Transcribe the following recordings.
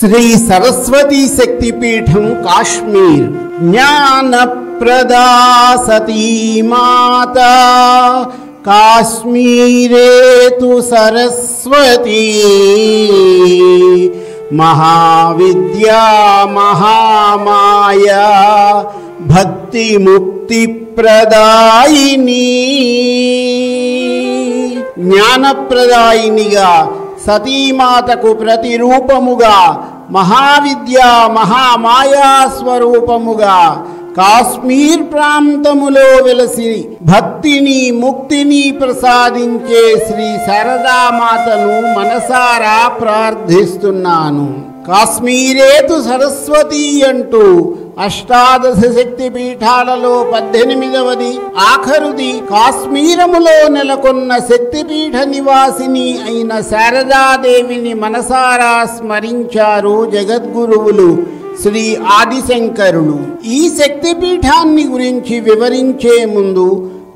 శ్రీ సరస్వతి శక్తిపీఠం కాశ్మీర్ జ్ఞానప్రదా సతీ మాత కాశ్మీరే తు సరస్వతి మహావిద్యా మహామాయా భక్తి ముక్తి ప్రదాయిని జ్ఞానప్రదాయినిగా సతీమాతకు ప్రతిరూపముగా మహావిద్యా మహామాయా స్వరూపముగా కాశ్మీర్ ప్రాంతములో వెలసి భక్తిని ముక్తిని ప్రసాదించే శ్రీ శారదామాతను మనసారా ప్రార్థిస్తున్నాను కాశ్మీరేతు సరస్వతి అంటూ అష్టాదశ శక్తి పీఠాలలో పద్దెనిమిదవది ఆఖరుది కాశ్మీరములో నెలకొన్న శక్తిపీఠ నివాసిని అయిన శారదాదేవిని మనసారా స్మరించారు జగద్గురువులు శ్రీ ఆదిశంకరులు ఈ శక్తిపీఠాన్ని గురించి వివరించే ముందు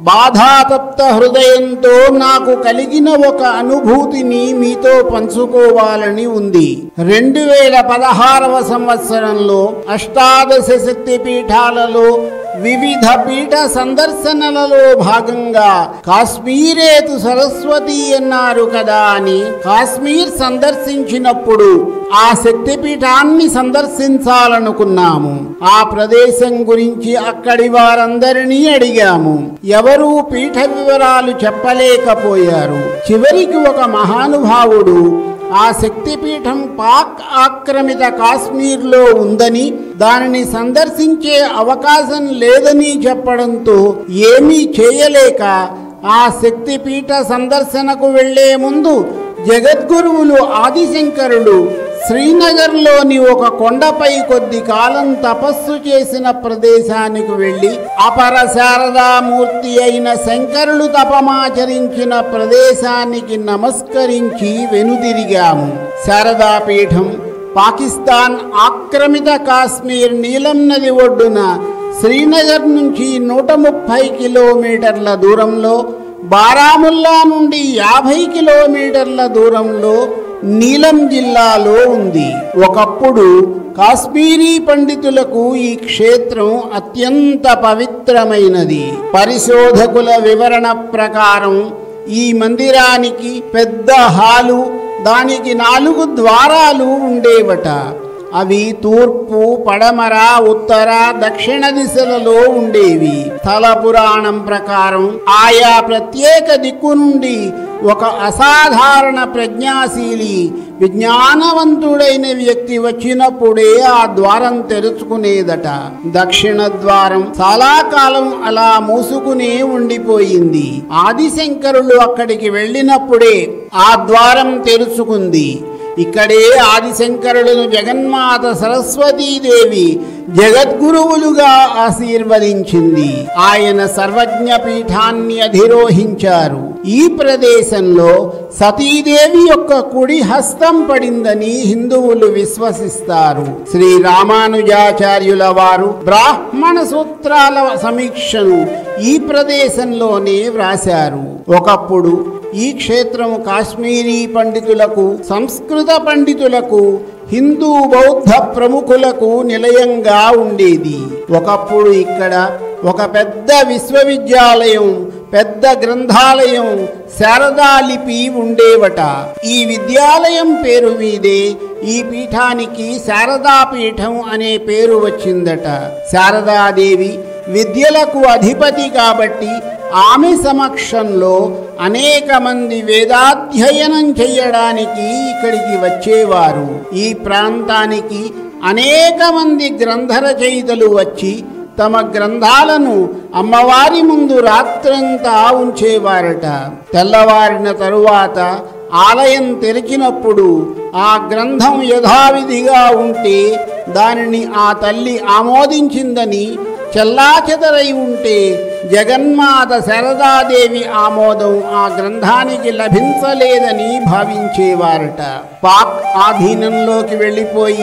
బాధాతప్త హృదయంతో నాకు కలిగిన ఒక అనుభూతిని మీతో పంచుకోవాలని ఉంది రెండు వేల పదహారవ సంవత్సరంలో అష్టాదశ శక్తి పీఠాలలో వివిధ పీఠ సందర్శనలలో భాగంగా కాశ్మీరేతు సరస్వతి అన్నారు కదా అని కాశ్మీర్ సందర్శించినప్పుడు ఆ శక్తిపీఠాన్ని సందర్శించాలనుకున్నాము ఆ ప్రదేశం గురించి అక్కడి వారందరినీ అడిగాము ఎవరూ పీఠ వివరాలు చెప్పలేకపోయారు చివరికి ఒక మహానుభావుడు ఆ శక్తిపీఠం పాక్ ఆక్రమిత కాశ్మీర్లో ఉందని దానిని సందర్శించే అవకాశం లేదని చెప్పడంతో ఏమీ చేయలేక ఆ శక్తిపీఠ సందర్శనకు వెళ్లే ముందు జగద్గురువులు ఆదిశంకరుడు శ్రీనగర్లోని ఒక కొండపై కొద్ది కాలం తపస్సు చేసిన ప్రదేశానికి వెళ్ళి అపర శారదామూర్తి అయిన శంకరులు తపమాచరించిన ప్రదేశానికి నమస్కరించి వెనుదిరిగాము శారదాపీఠం పాకిస్తాన్ ఆక్రమిత కాశ్మీర్ నీలం నది ఒడ్డున శ్రీనగర్ నుంచి నూట ముప్పై కిలోమీటర్ల దూరంలో బారాముల్లా నుండి యాభై కిలోమీటర్ల దూరంలో నీలం జిల్లాలో ఉంది ఒకప్పుడు కాశ్మీరీ పండితులకు ఈ క్షేత్రం అత్యంత పవిత్రమైనది పరిశోధకుల వివరణ ప్రకారం ఈ మందిరానికి పెద్ద హాలు దానికి నాలుగు ద్వారాలు ఉండేవట అవి తూర్పు పడమర ఉత్తర దక్షిణ దిశలలో ఉండేవి స్థల పురాణం ప్రకారం ఆయా ప్రత్యేక దిక్కు నుండి ఒక అసాధారణ ప్రజ్ఞాశీలి విజ్ఞానవంతుడైన వ్యక్తి వచ్చినప్పుడే ఆ ద్వారం తెరుచుకునేదట దక్షిణ ద్వారం చాలా కాలం అలా మూసుకునే ఉండిపోయింది ఆదిశంకరులు అక్కడికి వెళ్ళినప్పుడే ఆ ద్వారం తెరుచుకుంది ఇక్కడే ఆదిశంకరులను జగన్మాత సరస్వతీదేవి జగద్గురువులుగా ఆశీర్వదించింది ఆయన సర్వజ్ఞ పీఠాన్ని అధిరోహించారు ఈ ప్రదేశంలో సతీదేవి యొక్క కుడి హస్తం పడిందని హిందువులు విశ్వసిస్తారు శ్రీ రామానుజాచార్యుల వారు బ్రాహ్మణ సూత్రాల సమీక్షను ఈ ప్రదేశంలోనే వ్రాశారు ఒకప్పుడు ఈ క్షేత్రం కాశ్మీరీ పండితులకు సంస్కృత పండితులకు హిందూ బౌద్ధ ప్రముఖులకు నిలయంగా ఉండేది ఒకప్పుడు ఇక్కడ ఒక పెద్ద విశ్వవిద్యాలయం పెద్ద గ్రంథాలయం శారదాలిపి ఉండేవట ఈ విద్యాలయం పేరు మీదే ఈ పీఠానికి శారదాపీఠం అనే పేరు వచ్చిందట శారదాదేవి విద్యలకు అధిపతి కాబట్టి ఆమె సమక్షంలో అనేక మంది వేదాధ్యయనం చేయడానికి ఇక్కడికి వచ్చేవారు ఈ ప్రాంతానికి అనేక మంది గ్రంథ రచయితలు వచ్చి తమ గ్రంథాలను అమ్మవారి ముందు రాత్రంతా ఉంచేవారట తెల్లవారిన తరువాత ఆలయం తెరిచినప్పుడు ఆ గ్రంథం యథావిధిగా ఉంటే దానిని ఆ తల్లి ఆమోదించిందని చెల్లాచెదరై ఉంటే జగన్మాత శరదాదేవి ఆమోదం ఆ గ్రంథానికి లభించలేదని భావించేవారట పాక్ ఆధీనంలోకి వెళ్ళిపోయి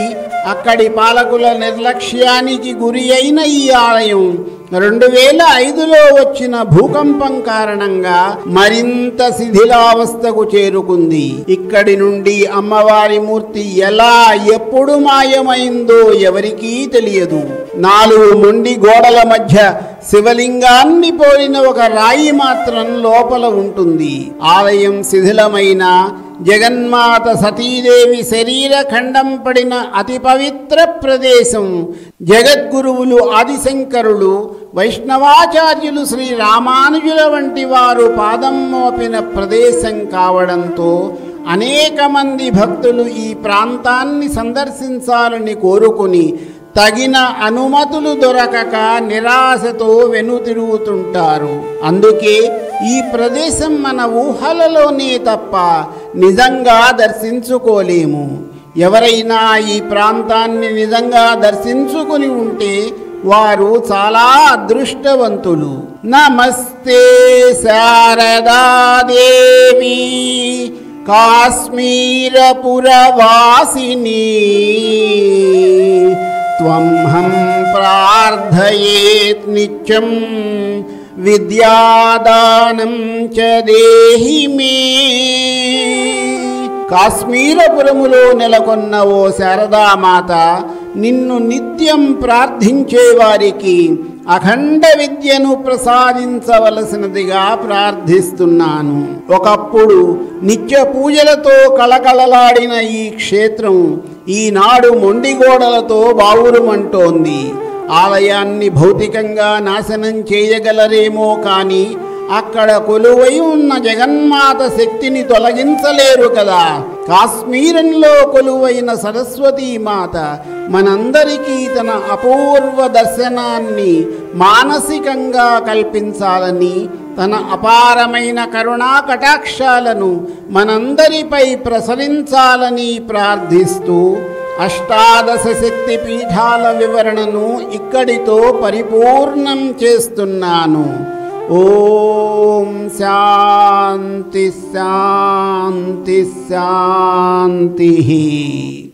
అక్కడి పాలకుల నిర్లక్ష్యానికి గురి అయిన ఈ ఆలయం రెండు వేల ఐదులో వచ్చిన భూకంపం కారణంగా మరింత శిథిలావస్థకు చేరుకుంది ఇక్కడి నుండి అమ్మవారి మూర్తి ఎలా ఎప్పుడు మాయమైందో ఎవరికీ తెలియదు నాలుగు మొండి గోడల మధ్య శివలింగాన్ని పోలిన ఒక రాయి మాత్రం లోపల ఉంటుంది ఆలయం శిథిలమైన జగన్మాత సతీదేవి శరీర ఖండం పడిన అతి పవిత్ర ప్రదేశం జగద్గురువులు ఆదిశంకరులు వైష్ణవాచార్యులు శ్రీ రామానుజుల వంటి వారు పాదం మోపిన ప్రదేశం కావడంతో అనేక మంది భక్తులు ఈ ప్రాంతాన్ని సందర్శించాలని కోరుకుని తగిన అనుమతులు దొరకక నిరాశతో వెనుతిరుగుతుంటారు అందుకే ఈ ప్రదేశం మన ఊహలలోనే తప్ప నిజంగా దర్శించుకోలేము ఎవరైనా ఈ ప్రాంతాన్ని నిజంగా దర్శించుకుని ఉంటే వారు చాలా అదృష్టవంతులు నమస్తే శారదాదేవి కాశ్మీరపురవాసిని త్వహం ప్రార్థయేత్ నిత్యం విద్యాదానం చ దేహి మే కాశ్మీరపురములో నెలకొన్న ఓ శారదామాత నిన్ను నిత్యం ప్రార్థించే వారికి అఖండ విద్యను ప్రసాదించవలసినదిగా ప్రార్థిస్తున్నాను ఒకప్పుడు నిత్య పూజలతో కళకళలాడిన ఈ క్షేత్రం ఈనాడు మొండిగోడలతో బావురుమంటోంది ఆలయాన్ని భౌతికంగా నాశనం చేయగలరేమో కానీ అక్కడ కొలువై ఉన్న జగన్మాత శక్తిని తొలగించలేరు కదా కాశ్మీరంలో కొలువైన సరస్వతీ మాత మనందరికీ తన అపూర్వ దర్శనాన్ని మానసికంగా కల్పించాలని తన అపారమైన కరుణా కటాక్షాలను మనందరిపై ప్రసరించాలని ప్రార్థిస్తూ అష్టాదశ శక్తి పీఠాల వివరణను ఇక్కడితో పరిపూర్ణం చేస్తున్నాను ఓం శాంతి శాంతి శాంతి